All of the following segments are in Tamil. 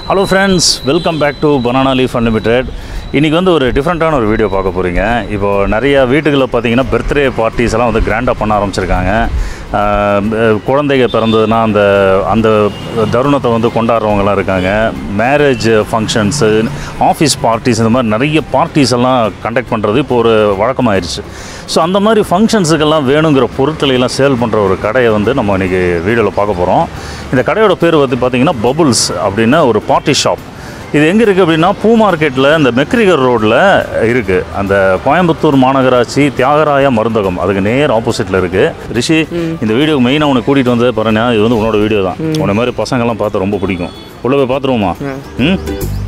Hello friends welcome back to banana leaf unlimited இன்றைக்கி வந்து ஒரு டிஃப்ரெண்ட்டான ஒரு வீடியோ பார்க்க போகிறீங்க இப்போது நிறைய வீட்டுகளில் பார்த்தீங்கன்னா பர்த்டே பார்ட்டிஸ் எல்லாம் வந்து கிராண்டாக பண்ண ஆரம்பிச்சிருக்காங்க ஆஹ் அஹ் குழந்தைங்க பிறந்ததுன்னா அந்த அந்த தருணத்தை வந்து கொண்டாடுறவங்கலாம் இருக்காங்க மேரேஜ் ஃபங்க்ஷன்ஸு ஆஃபீஸ் பார்ட்டிஸ் இந்த மாதிரி நிறைய பார்ட்டிஸ் எல்லாம் கண்டக்ட் பண்ணுறது இப்போ ஒரு வழக்கமாயிருச்சு ஸோ அந்த மாதிரி ஃபங்க்ஷன்ஸுக்கெல்லாம் வேணுங்கிற பொருட்களை எல்லாம் சேல் பண்ணுற ஒரு கடையை வந்து நம்ம இன்றைக்கி வீடியோவில் பார்க்க போகிறோம் இந்த கடையோட பேர் வந்து பார்த்திங்கன்னா பபுள்ஸ் அப்படின்னு ஒரு பார்ட்டி ஷாப் இது எங்கே இருக்குது அப்படின்னா பூ மார்க்கெட்டில் இந்த மெக்ரிகர் ரோட்டில் இருக்குது அந்த கோயம்புத்தூர் மாநகராட்சி தியாகராய மருந்தகம் அதுக்கு நேர் ஆப்போசிட்டில் இருக்குது ரிஷி இந்த வீடியோ மெயினாக உன்னை கூட்டிகிட்டு வந்து பாருங்க இது வந்து உன்னோட வீடியோ தான் உன்னை மாதிரி பசங்கள்லாம் பார்த்து ரொம்ப பிடிக்கும் உள்ளே போய் பார்த்துருவோமா ம்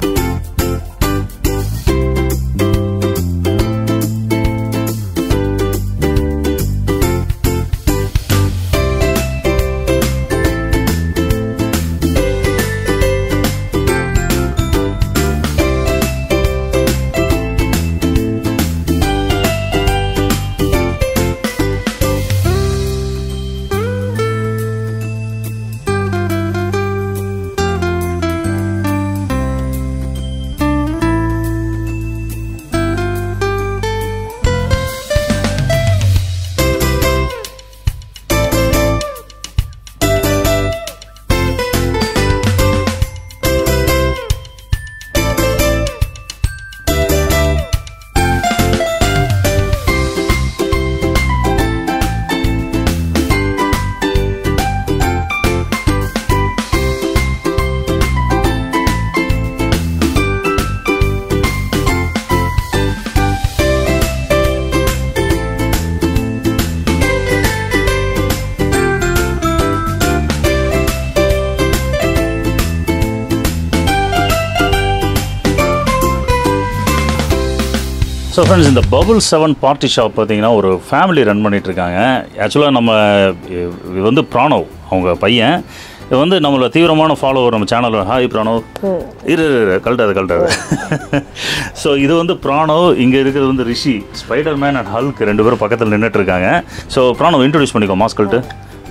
ஸோ ஃப்ரெண்ட்ஸ் இந்த பபுள் செவன் பார்ட்டி ஷாப் பார்த்தீங்கன்னா ஒரு ஃபேமிலி ரன் பண்ணிட்டு இருக்காங்க ஆக்சுவலாக நம்ம இ- இது வந்து பிராணவ் அவங்க பையன் இது வந்து நம்மளோட தீவிரமான ஃபாலோவர் நம்ம சேனலில் ஹாய் பிராணவ் இரு இரு, இரு கழட்டாது கழட்டாது ஸோ இது வந்து பிராணவ் இங்கே இருக்கிறது வந்து Rishi Spider Man and Hulk ரெண்டு பேரும் பக்கத்தில் நின்றுட்டு இருக்காங்க ஸோ பிராணவ் இன்ட்ரடியூஸ் பண்ணிக்கோ மாஸ்கல்ட்டு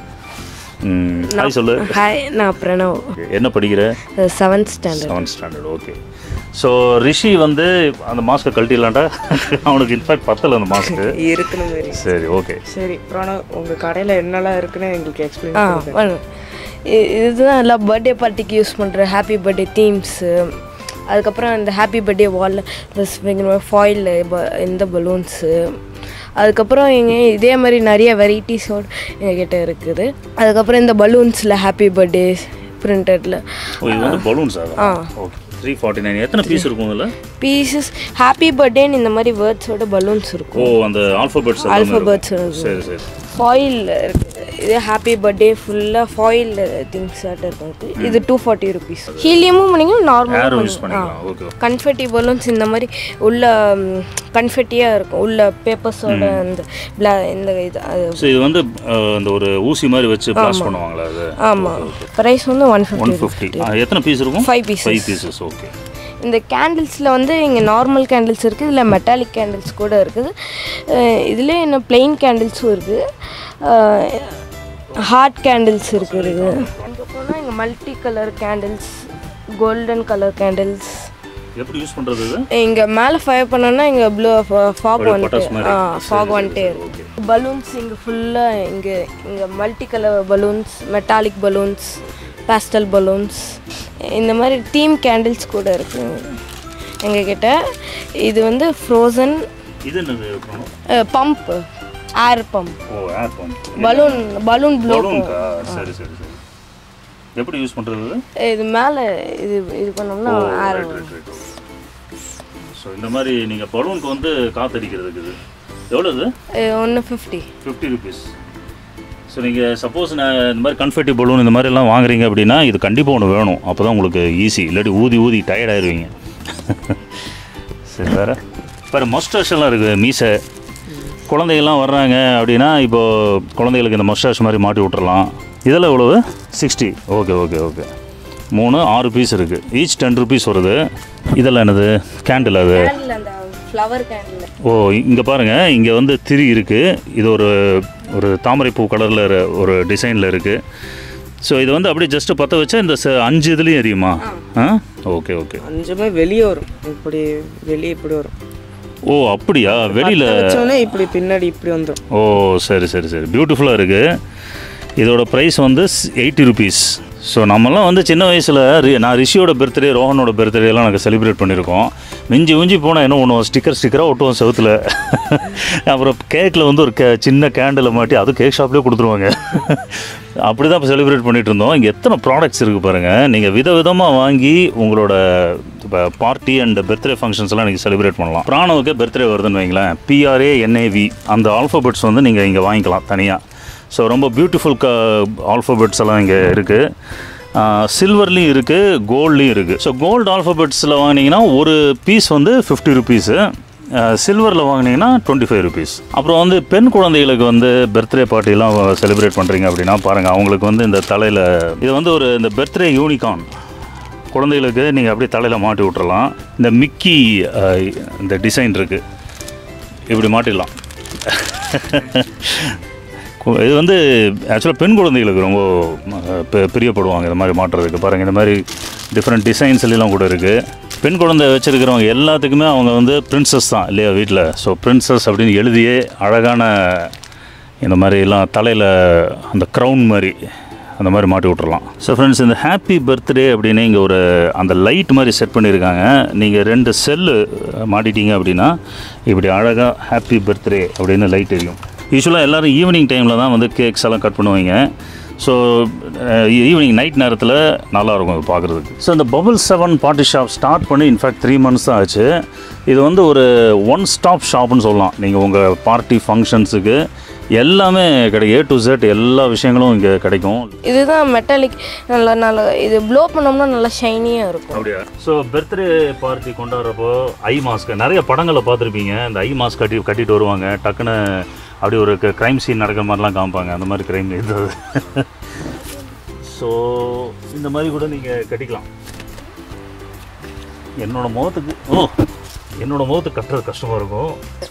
ஹாய் சொல்லு ஹாய் நான் பிரணவ் என்ன படிக்கிற seventh standard seventh standard okay so Rishi வந்து அந்த மாஸ்க்கை கழட்டிடலான்டா அவனுக்கு இன்ஃபேக்ட் பத்தல அந்த மாஸ்க்கு இருக்கணும் மாதிரி சரி ஓகே சரி பிரணவ் உங்க கடையில என்னெல்லாம் இருக்குன்னு எங்களுக்கு எக்ஸ்பிளைன் ஆ பண்ணுங்க இ- இதுதான் எல்லாம் பர்த்டே பார்ட்டிக்கு யூஸ் பண்ணுற ஹாப்பி பர்த்டே தீம்ஸு அதுக்கப்புறம் இந்த ஹாப்பி பர்த்டே வாலில் ஃபாயில் இந்த பலூன்ஸு அதுக்கப்புறம் எங்க இதே மாதிரி நிறைய வெரைட்டிஸோட எங்ககிட்ட இருக்குது அதுக்கப்புறம் இந்த பலூன்ஸில் ஹாப்பி பர்த்டே பிரிண்டடில் ஓ இது வந்து பலூன்ஸ் ஆ. ஓகே த்ரீ ஃபார்ட்டி நைன் எத்தனை பீஸ் இருக்கும் இதில் பீசஸ் ஹாப்பி பர்த்டேன்னு இந்த மாதிரி வேர்ட்ஸோட பலூன்ஸ் இருக்கும் ஓ அந்த ஆல்ஃபபெட்ஸ் Alphabets சரி சரி ஃபாயில் இருக்குது இது ஹாப்பி பர்த்டே ஃபுல்லாக ஃபாயில் திங்ஸ் இருக்கும் இது டூ ஃபார்ட்டி ருபீஸ் ஹீலியமும் பண்ணிக்கலாம் ஏர் நார்மலாக யூஸ் பண்ணிக்கலாம் ஓகே கன்ஃபெட்டி பலூன்ஸ் இந்த மாதிரி உள்ள கன்ஃபெட்டியாக இருக்கும் உள்ள பேப்பர்ஸோட அந்த பிளா இந்த இது அது ஸோ இது வந்து அஹ், இந்த ஒரு ஊசி மாதிரி வச்சு பிளாஸ் பண்ணுவாங்களா அது ஆமாம் ப்ரைஸ் வந்து ஒன் ஒன் ஃபிஃப்டி ஃபிஃப்டி எத்தனை பீஸ் இருக்கும் Five pieces. Five pieces okay இந்த கேண்டில்ஸில் வந்து இங்கே நார்மல் கேண்டில்ஸ் இருக்குது இதில் மெட்டாலிக் கேண்டில்ஸ் கூட இருக்குது இதில் இன்னும் plain கேண்டில்ஸும் இருக்குது ஹார்ட் கேண்டில்ஸ் இருக்குது அங்கே போனால் இங்கே multi colour candles golden colour candles எப்படி யூஸ் பண்ணுறது இது இங்கே மேலே ஃபயர் பண்ணோன்னா இங்கே ப்ளூ ஃபாக் ஒரு வந்துட்டு பட்டாசு மாதிரி. ஆ ஃபாக் வந்துட்டே இருக்கு பலூன்ஸ் இங்கே ஃபுல்லாக இங்கே இங்கே multi colour balloons metallic balloons pastel balloons இந்த மாதிரி தீம் கேண்டில்ஸ் கூட இருக்கு எங்ககிட்ட இது வந்து ஃப்ரோசன் இது என்னது இருக்கணும் பம்ப் ஏர் பம்ப் ஓ air pump balloon balloon blow பலூன்க்கா சரி சரி சரி எப்படி யூஸ் பண்ணுறது இது இது மேலே இது இது பண்ணோம்னா ஏர் ஸோ இந்த மாதிரி நீங்கள் பலூனுக்கு வந்து காத்தடிக்கிறதுக்கு இது எவ்வளோ இது ஒன்று ஃபிஃப்டி ஃபிஃப்டி ருபீஸ் ஸோ நீங்கள் சப்போஸ் நான் இந்த மாதிரி கன்ஃபெட்டி பலூன் இந்த மாதிரி எல்லாம் வாங்குறீங்க அப்படின்னா இது கண்டிப்பாக ஒன்று வேணும் அப்போ தான் உங்களுக்கு ஈஸி இல்லாட்டி ஊதி ஊதி டயர்ட் ஆயிடுவீங்க சரி வேறு வேறு மஸ்டாஷ் எல்லாம் இருக்குது மீசை குழந்தைகள்லாம் வர்றாங்க அப்படின்னா இப்போது குழந்தைகளுக்கு இந்த மஸ்டாஷ் மாதிரி மாட்டி விட்டுறலாம் இதெல்லாம் எவ்வளவு சிக்ஸ்டி ஓகே ஓகே ஓகே மூணு ஆறு பீஸ் இருக்குது ஈச் டென் ருபீஸ் வருது இதெல்லாம் என்னது கேண்டில் அது கேண்டில் அந்த ஃப்ளவர் கேண்டில் ஓ இங்கே பாருங்கள் இங்கே வந்து திரி இருக்குது இது ஒரு ஒரு தாமரைப்பூ கலரில் ஒரு டிசைனில் இருக்குது ஸோ இது வந்து அப்படியே ஜஸ்ட்டு பற்ற வச்சா இந்த ச- அஞ்சு இதுலேயும் எரியுமா ஆ ஓகே ஓகே அஞ்சுமே வெளியே வரும் இப்படி வெளியே இப்படி வரும் ஓ அப்படியா வெளியில் பத்த வச்சோடனே இப்படி பின்னாடி இப்படி வந்துடும் ஓ சரி சரி சரி பியூட்டிஃபுல்லாக இருக்குது இதோட ப்ரைஸ் வந்து எயிட்டி ருபீஸ் ஸோ நம்மலாம் வந்து சின்ன வயசில் நான் ரிஷியோட பர்த்டே ரோஹனோட birthday எல்லாம் நாங்கள் செலிப்ரேட் பண்ணியிருக்கோம் மிஞ்சி மிஞ்சி போனால் என்ன பண்ணுவோம் ஸ்டிக்கர் ஸ்டிக்கராக ஒட்டுவோம் செவுத்தில் அப்புறம் கேக்கில் வந்து ஒரு கே சின்ன கேண்டில் மாட்டி அது கேக் ஷாப்லேயே கொடுத்துருவாங்க அப்படி தான் இப்போ செலிப்ரேட் பண்ணிட்டு இருந்தோம் இங்கே எத்தனை ப்ராடக்ட்ஸ் இருக்குது பாருங்கள் நீங்கள் விதவிதமாக வாங்கி உங்களோட இப்போ பார்ட்டி அண்ட் பர்த்டே ஃபங்க்ஷன்ஸ் எல்லாம் நீங்கள் செலிப்ரேட் பண்ணலாம் பிராணவுக்கு பர்த்டே வருதுன்னு வைங்களேன் பிஆர்ஏ என்ஏவி அந்த ஆல்ஃபபெட்ஸ் வந்து நீங்கள் இங்கே வாங்கிக்கலாம் தனியாக ஸோ ரொம்ப பியூட்டிஃபுல் க ஆல்ஃபபெட்ஸ் எல்லாம் இங்கே இருக்குது சில்வர்லேயும் இருக்குது கோல்ட்லேயும் இருக்குது ஸோ கோல்டு ஆல்ஃபபெட்ஸில் வாங்கினீங்கன்னா ஒரு பீஸ் வந்து ஃபிஃப்டி ருபீஸு சில்வரில் வாங்கினீங்கன்னா டுவெண்ட்டி ஃபைவ் ருபீஸ் அப்புறம் வந்து பெண் குழந்தைகளுக்கு வந்து பர்த்டே பார்ட்டிலாம் செலிப்ரேட் பண்ணுறீங்க அப்படின்னா பாருங்கள் அவங்களுக்கு வந்து இந்த தலையில் இது வந்து ஒரு இந்த பர்த்டே யூனிகான் குழந்தைகளுக்கு நீங்கள் அப்படியே தலையில் மாட்டி விட்றலாம் இந்த மிக்கி அஹ், இந்த டிசைன் இருக்குது இப்படி மாட்டிடலாம் கு- இது வந்து ஆக்சுவலாக பெண் குழந்தைகளுக்கு ரொம்ப அஹ், பெ- பிரியப்படுவாங்க இந்த மாதிரி மாட்டுறதுக்கு பாருங்கள் இந்த மாதிரி டிஃப்ரெண்ட் டிசைன்ஸ் எல்லாம் கூட இருக்குது பெண் குழந்தை வச்சுருக்கிறவங்க எல்லாத்துக்குமே அவங்க வந்து பிரின்சஸ் தான் இல்லையா வீட்டில் ஸோ பிரின்சஸ் அப்படின்னு எழுதியே அழகான இந்த மாதிரி எல்லாம் தலையில் அந்த க்ரௌன் மாதிரி அந்த மாதிரி மாட்டி விட்றலாம் ஸோ ஃப்ரெண்ட்ஸ் இந்த ஹாப்பி பர்த்டே அப்படின்னு இங்கே ஒரு அந்த லைட் மாதிரி செட் பண்ணியிருக்காங்க நீங்கள் ரெண்டு செல்லு மாட்டிட்டீங்க அப்படின்னா இப்படி அழகாக ஹாப்பி பர்த்டே அப்படின்னு லைட் எரியும் யூஸ்வலாக எல்லோரும் ஈவினிங் டைமில் தான் வந்து கேக்ஸ் எல்லாம் கட் பண்ணுவாங்க ஸோ ஈவினிங் நைட் நேரத்தில் நல்லாயிருக்கும் இது பார்க்குறதுக்கு ஸோ இந்த Bubble Seven Party Shop start பண்ணி இன்ஃபேக்ட் த்ரீ மந்த்ஸ் தான் ஆச்சு இது வந்து ஒரு ஒன் ஸ்டாப் ஷாப்னு சொல்லலாம் நீங்கள் உங்கள் பார்ட்டி ஃபங்க்ஷன்ஸுக்கு எல்லாமே கிடைக்கும் ஏ டு Z எல்லா விஷயங்களும் இங்கே கிடைக்கும் இதுதான் மெட்டாலிக் நல்லா நல்லா இது ப்ளோ பண்ணோம்னா நல்லா ஷைனியாக இருக்கும் அப்படியா ஸோ பர்த்டே பார்ட்டி கொண்டாடுறப்போ ஐ மாஸ்க் நிறைய படங்களில் பார்த்துருப்பீங்க இந்த ஐ மாஸ்க் கட்டி கட்டிட்டு வருவாங்க டக்குன்னு அப்படி ஒரு க்ரைம் சீன் நடக்கிற மாதிரிலாம் காமிப்பாங்க அந்த மாதிரி க்ரைம் இருந்தது ஸோ இந்த மாதிரி கூட நீங்கள் கட்டிக்கலாம் என்னோட முகத்துக்கு ஓ என்னோட முகத்துக்கு கட்டுறது கஷ்டமாக இருக்கும்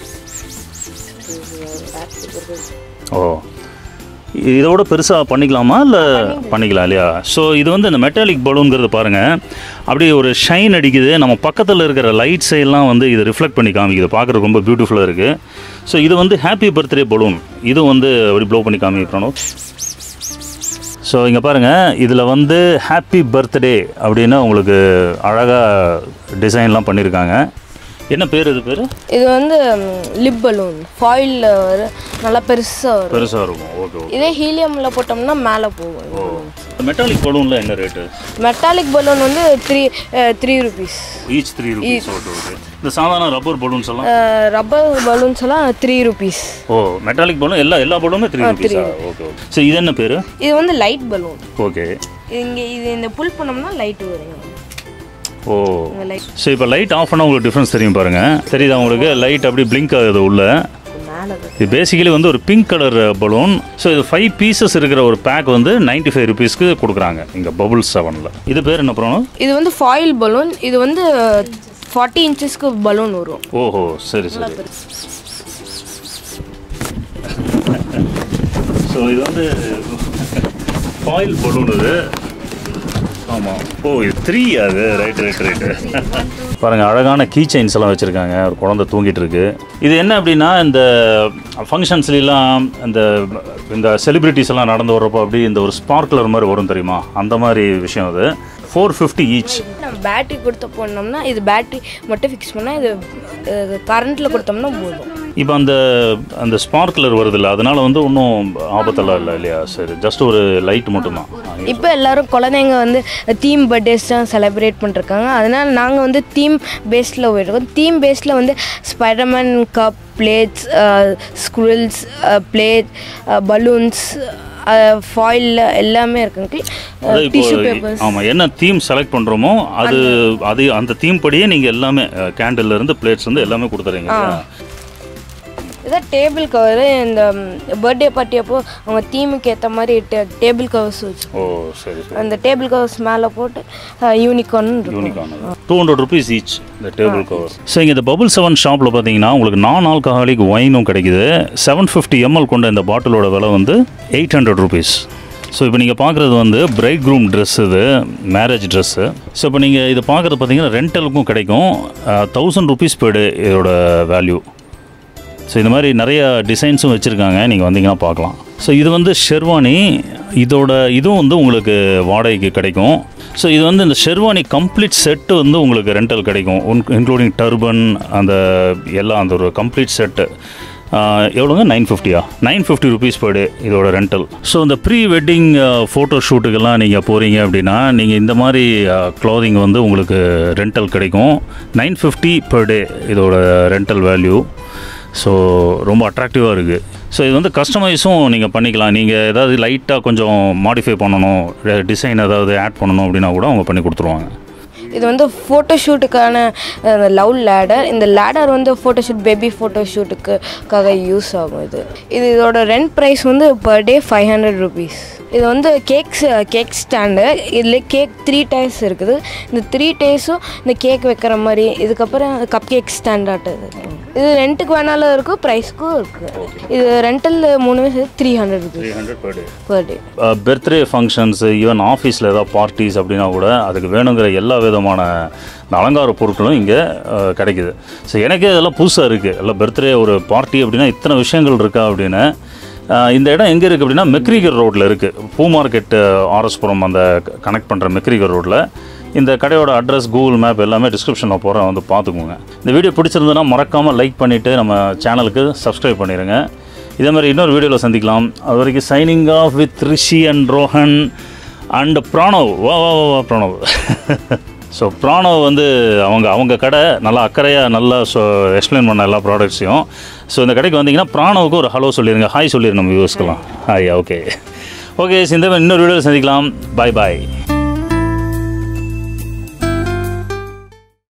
ஓ இதோட பெருசாக பண்ணிக்கலாமா இல்லை பண்ணிக்கலாம் இல்லையா ஸோ இது வந்து இந்த மெட்டாலிக் பலூன்கிறது பாருங்கள் அப்படியே ஒரு ஷைன் அடிக்குது நம்ம பக்கத்தில் இருக்கிற லைட்ஸ் எல்லாம் வந்து இது ரிஃப்ளெக்ட் பண்ணி காமிக்குது பார்க்குறதுக்கு ரொம்ப பியூட்டிஃபுல்லாக இருக்குது ஸோ இது வந்து ஹாப்பி பர்த்டே பலூன் இது வந்து அப்படி ப்ளோ பண்ணி காமிக்கணும் ஸோ இங்கே பாருங்கள் இதில் வந்து ஹாப்பி பர்த்டே அப்படின்னு உங்களுக்கு அழகாக டிசைன்லாம் பண்ணியிருக்காங்க என்ன பேர் இது பேர் இது வந்து லிப் பலூன் ஃபாயிலில் வர நல்லா பெருசாக வரும் பெருசாக இருக்கும் ஓகே ஓகே இதே ஹீலியமில் போட்டோம்னா மேலே போகும் மெட்டாலிக் பலூனில் என்ன ரேட்டு மெட்டாலிக் பலூன் வந்து three three rupees each three rupees okay okay இந்த சாதாரண ரப்பர் பலூன்ஸ் எல்லாம் ரப்பர் பலூன்ஸ் எல்லாம் த்ரீ ருபீஸ் ஓ மெட்டாலிக் பலூன் எல்லா எல்லா பலூனுமே த்ரீ ருபீஸா ஓகே ஓகே ஸோ இது என்ன பேர் இது வந்து லைட் பலூன் ஓகே இங்கே இது இந்த புல் பண்ணோம்னா லைட் வரும் ஓ இந்த லைட் ஸோ இப்போ லைட் ஆஃப் பண்ணால் உங்களுக்கு டிஃப்ரென்ஸ் தெரியும் பாருங்கள் தெரியுதா உங்களுக்கு லைட் அப்படி பிளிங்க் ஆகுது உள்ள மேலே இது பேசிக்கலி வந்து ஒரு பிங்க் கலர் பலூன் ஸோ இது ஃபைவ் பீசஸ் இருக்கிற ஒரு பேக் வந்து நைன்டி ஃபைவ் ருபீஸ்க்கு கொடுக்குறாங்க இங்கே பபுள் செவனில் இது பேர் என்ன ப்ரோனும் இது வந்து ஃபாயில் பலூன் இது வந்து ஃபார்ட்டி இன்ச்சஸ்க்கு பலூன் வரும் ஓஹோ சரி சரி ஸோ இது வந்து ஃபாயில் பலூன் இது ஆமாம் ஓ இது த்ரீ அது ரைட் ரைட் ரைட்டு பாருங்கள் அழகான கீ செயின்ஸ் எல்லாம் வச்சுருக்காங்க ஒரு குழந்தை தூங்கிட்டு இருக்கு இது என்ன அப்படின்னா இந்த ஃபங்க்ஷன்ஸ்லாம் இந்த இந்த செலிப்ரிட்டிஸ் எல்லாம் நடந்து வர்றப்போ அப்படி இந்த ஒரு ஸ்பார்க்லர் மாதிரி வரும் தெரியுமா அந்த மாதிரி விஷயம் அது ஃபோர் ஃபிஃப்டி ஈச் நம்ம பேட்டரி கொடுத்து போனோம்னா இது பேட்டரி மட்டும் ஃபிக்ஸ் பண்ணால் இது கரண்ட்டில் கொடுத்தோம்னா போதும் இப்போ அந்த அந்த ஸ்பார்க்லர் வருதுல்ல அதனால வந்து ஒன்றும் ஆபத்தெல்லாம் இல்லை இல்லையா சரி ஜஸ்ட் ஒரு லைட் மட்டும்தான் இப்போ எல்லாரும் குழந்தைங்க வந்து தீம் பர்த்டேஸ் தான் செலிப்ரேட் பண்ணிருக்காங்க அதனால் நாங்கள் வந்து தீம் பேஸில் போயிருக்கோம் தீம் பேஸில் வந்து Spiderman cup plates squirrels plate balloons foil எல்லாமே இருக்குங்க அதாவது டிஷ்யூ இப்போ பேப்பர்ஸ் ஆமாம் என்ன தீம் செலக்ட் பண்ணுறோமோ அது அது அந்த தீம் படியே நீங்கள் எல்லாமே கேண்டில் இருந்து பிளேட்ஸ் வந்து எல்லாமே கொடுத்துறீங்க இல்லையா? இதான் டேபிள் கவர் இந்த பர்த்டே பார்ட்டி அப்போ அவங்க தீமுக்கு ஏற்ற மாதிரி டேபிள் கவர்ஸ் வச்சு ஓ சரி சரி அந்த டேபிள் கவர்ஸ் மேலே போட்டு யூனிகார்ன் இருக்கும் யூனிக்கான டூ ஹண்ட்ரட் ருபீஸ் ஈச் இந்த டேபிள் கவர் ஸோ இங்கே இந்த பபுள் செவன் ஷாப்பில் பார்த்தீங்கன்னா உங்களுக்கு நான் ஆல்கஹாலிக் ஒயினும் கிடைக்குது செவன் ஃபிஃப்டி எம்எல் கொண்ட இந்த பாட்டிலோட விலை வந்து எயிட் ஹண்ட்ரட் ருபீஸ் ஸோ இப்போ நீங்கள் பார்க்குறது வந்து பிரைட் க்ரூம் ட்ரெஸ் இது மேரேஜ் ட்ரெஸ்ஸு ஸோ இப்போ நீங்கள் இது பார்க்குறது பார்த்தீங்கன்னா ரெண்டலுக்கும் கிடைக்கும் தௌசண்ட் ருபீஸ் per day இதோட வேல்யூ ஸோ இந்த மாதிரி நிறைய டிசைன்ஸும் வச்சுருக்காங்க நீங்கள் வந்தீங்கன்னா பார்க்கலாம் ஸோ இது வந்து ஷெர்வானி இதோட இதுவும் வந்து உங்களுக்கு வாடகைக்கு கிடைக்கும் ஸோ இது வந்து இந்த ஷெர்வானி கம்ப்ளீட் செட்டு வந்து உங்களுக்கு ரெண்டல் கிடைக்கும் இன்க்ளூடிங் டர்பன் அந்த எல்லாம் அந்த ஒரு கம்ப்ளீட் செட்டு எவ்வளோங்க நைன் ஃபிஃப்டியா nine fifty rupees per day இதோட ரெண்டல் ஸோ இந்த ப்ரீ வெட்டிங் ஃபோட்டோ ஷூட்டுக்கெல்லாம் நீங்கள் போகிறீங்க அப்படின்னா நீங்கள் இந்த மாதிரி க்ளாதிங் வந்து உங்களுக்கு ரெண்டல் கிடைக்கும் நைன் ஃபிஃப்டி per day இதோட ரெண்டல் வேல்யூ ஸோ ரொம்ப அட்ராக்டிவாக இருக்குது ஸோ இது வந்து கஸ்டமைஸும் நீங்கள் பண்ணிக்கலாம் நீங்கள் ஏதாவது லைட்டாக கொஞ்சம் மாடிஃபை பண்ணணும் டிசைன் ஏதாவது ஆட் பண்ணணும் அப்படின்னா கூட அவங்க பண்ணி கொடுத்துருவாங்க இது வந்து ஃபோட்டோஷூட்டுக்கான லவ் லேடர் இந்த லேடர் வந்து ஃபோட்டோஷூட் பேபி ஃபோட்டோஷூட்டுக்காக யூஸ் ஆகும் இது இது இதோட ரெண்ட் ப்ரைஸ் வந்து per day five hundred rupees இது வந்து கேக்ஸ் கேக் ஸ்டாண்டு இதில் கேக் த்ரீ டைஸ் இருக்குது இந்த த்ரீ டைஸும் இந்த கேக் வைக்கிற மாதிரி இதுக்கப்புறம் கப் கேக் ஸ்டாண்டாட்டு இது ரெண்ட்டுக்கு வேணாலும் இருக்கும் ப்ரைஸ்க்கும் இருக்குது இது ரெண்டல் மூணு three hundred rupees hundred per day per day birthday functions even ஆஃபீஸில் ஏதாவது பார்ட்டிஸ் அப்படின்னா கூட அதுக்கு வேணுங்கிற எல்லா விதமான இந்த அலங்கார பொருட்களும் இங்கே கிடைக்குது ஸோ எனக்கே இதெல்லாம் புதுசாக இருக்குது எல்லாம் பர்த்டே ஒரு பார்ட்டி அப்படின்னா இத்தனை விஷயங்கள் இருக்கா அப்படின்னு அஹ், இந்த இடம் எங்கே இருக்குது அப்படின்னா மெக்ரிகர் ரோட்டில் இருக்குது பூ மார்க்கெட் ஆர்எஸ்புரம் அந்த கனெக்ட் பண்ணுற மெக்ரிகர் ரோட்டில் இந்த கடையோட அட்ரஸ் கூகுள் மேப் எல்லாமே டிஸ்கிரிப்ஷனில் போகிறேன் வந்து பார்த்துக்கோங்க இந்த வீடியோ பிடிச்சிருந்ததுன்னா மறக்காமல் லைக் பண்ணிவிட்டு நம்ம சேனலுக்கு சப்ஸ்கிரைப் பண்ணிடுங்க இதே மாதிரி இன்னொரு வீடியோவில் சந்திக்கலாம் அது வரைக்கும் signing off with Rishi and Rohan and Pranav வா வா வா வா பிராணவ் ஸோ பிராணவ் வந்து அவங்க அவங்க கடை நல்லா அக்கறையாக நல்லா ஸோ எக்ஸ்பிளைன் பண்ண எல்லா ப்ராடக்ட்ஸையும் ஸோ இந்த கடைக்கு வந்தீங்கன்னா பிராணவுக்கு ஒரு ஹலோ சொல்லிடுங்க ஹாய் சொல்லிடுங்க நம்ம வியூஸ்க்கெல்லாம் ஹாய் ஓகே ஓகே இந்த மாதிரி இன்னொரு வீடியோவில் சந்திக்கலாம் பாய் பாய்